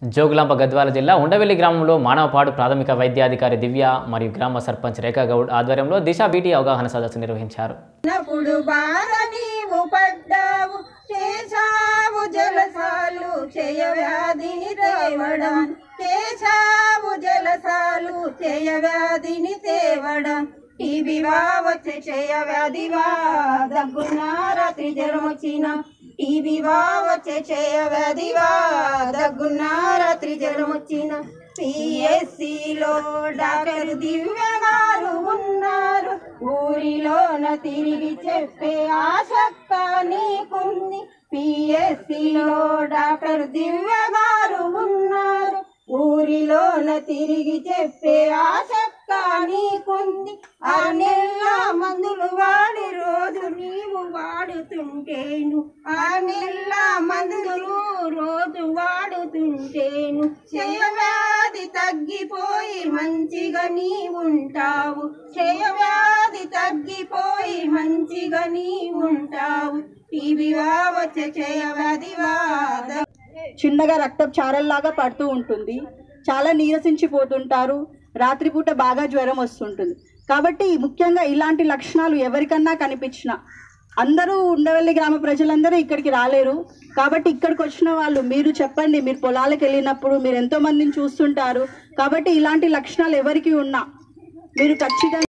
జోగులాంబ గద్వాల జిల్లా ఉండవెల్లి గ్రామంలో మానవపాడు ప్రాథమిక వైద్యాధికారి దివ్య మరియు గ్రామ సర్పంచ్ రేఖా గౌడ్ ఆధ్వర్యంలో దిశ బీటీ అవగాహన సదస్సు నిర్వహించారు నప్పుడు బాధ నీవు పడ్డావు చేశావు జలసాలు చేయవ్యాధిని తేవడం చేశావు జలసాలు చేయవ్యాధిని తేవడం టీబీవా వచ్చే చేయవ్యాధివా దగ్గున్నా రాత్రి జ్వరం వచ్చిన టీబీవా వచ్చే చేయవ్యాధివా దగ్గున్నా రాత్రి జ్వరం వచ్చిన పిఎస్సిలో డాక్టర్ దివ్య గారు ఉన్నారు ఊరిలోన తిరిగి చెప్పే ఆసక్త నీకుంది పిఎస్సిలో డాక్టర్ దివ్య గారు ఉన్నారు ఊరిలోన తిరిగి చెప్పే ఆసక్త నీకుంది ఆ నెల మందులు వాడి రోజు నీవు వాడుతుంటేను ఆ నెల మందులు రోజు వాడుతుంటేను క్షయవ్యాధి తగ్గిపోయి మంచిగా నీ ఉంటావు క్షయవ్యాధి తగ్గిపోయి మంచిగా నీ ఉంటావు టీవీవా వచ్చే క్షయవ్యాధివా చిన్నగా రక్తం చారల్లాగా పడుతూ ఉంటుంది చాలా నీరసించిపోతుంటారు రాత్రిపూట బాగా జ్వరం వస్తుంటుంది కాబట్టి ముఖ్యంగా ఇలాంటి లక్షణాలు ఎవరికన్నా కనిపించిన అందరూ ఉండవల్లి గ్రామ ప్రజలందరూ ఇక్కడికి రాలేరు కాబట్టి ఇక్కడికి వచ్చిన వాళ్ళు మీరు చెప్పండి మీరు పొలాలకు వెళ్ళినప్పుడు మీరు ఎంతో మందిని చూస్తుంటారు కాబట్టి ఇలాంటి లక్షణాలు ఎవరికి ఉన్నా మీరు ఖచ్చితంగా